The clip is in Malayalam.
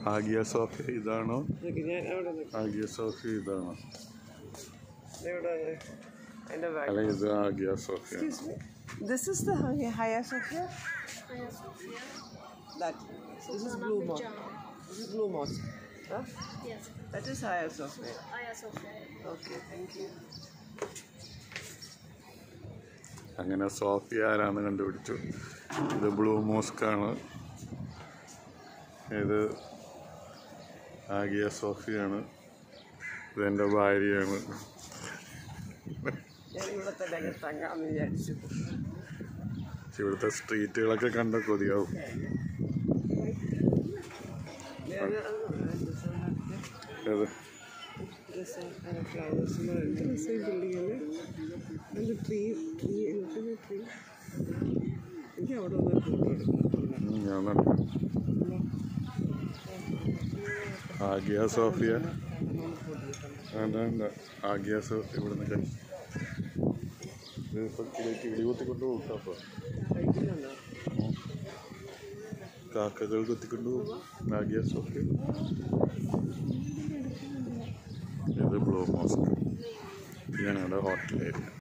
ആഗിയ സോഫിയ ഇതാണോ നിക്ക് ഞാൻ അവിടെ നിക്ക്. ആഗിയ സോഫിയ ഇതാണോ ഇവിടെ വന്ന് എൻ്റെ ബാഗ് അല്ല ഇത് Hagia Sophia Excuse me. This is the Hagia Hagia Sophia. Hagia Sophia. That this is Blue Mosque. This is Blue Mosque. Huh? Yes. That is Hagia Sophia. Hagia Sophia. Okay, thank you. അങ്ങനെ സോഫിയ ആരാന്ന് കണ്ടുപിടിച്ചു ഇത് ബ്ലൂ മോസ്കാണ് ഇത് ആഗിയ സോഫിയാണ് ഇതെൻ്റെ ഭാര്യയാണ് ഞാൻ ഇവിടെ തന്നെ അങ്ങ് തങ്ങാന്ന് വിചാരിച്ചു ഇവിടുത്തെ സ്ട്രീറ്റുകളൊക്കെ കണ്ട കൊതിയാവും ഞാൻ ഏത് ഫ്ലവേഴ്സിന് ബിൽഡിങ്ങിൽ നല്ല ട്രീ ട്രീ എനിക്ക് ട്രീ എനിക്ക് അവിടെ ഒന്ന് ഫോട്ടോ എടുക്കണം ഉം, ഞാൻ കണ്ടു ആഗിയ സോഫിയ വേണ്ട വേണ്ട ആഗിയ സോഫിയ ഇവിടുന്ന് കഴി ഇത് ഇപ്പം കിളി കിളി കുത്തിക്കൊണ്ട് പോകും അപ്പോൾ കഴിക്കുന്നുണ്ടോ കാക്കകൾ കുത്തിക്കൊണ്ട് പോകും ആഗിയ സോഫിയ ഇത് ബ്ലൂ മോസ്ക് ഞങ്ങളുടെ ഹോട്ടൽ ഏരിയ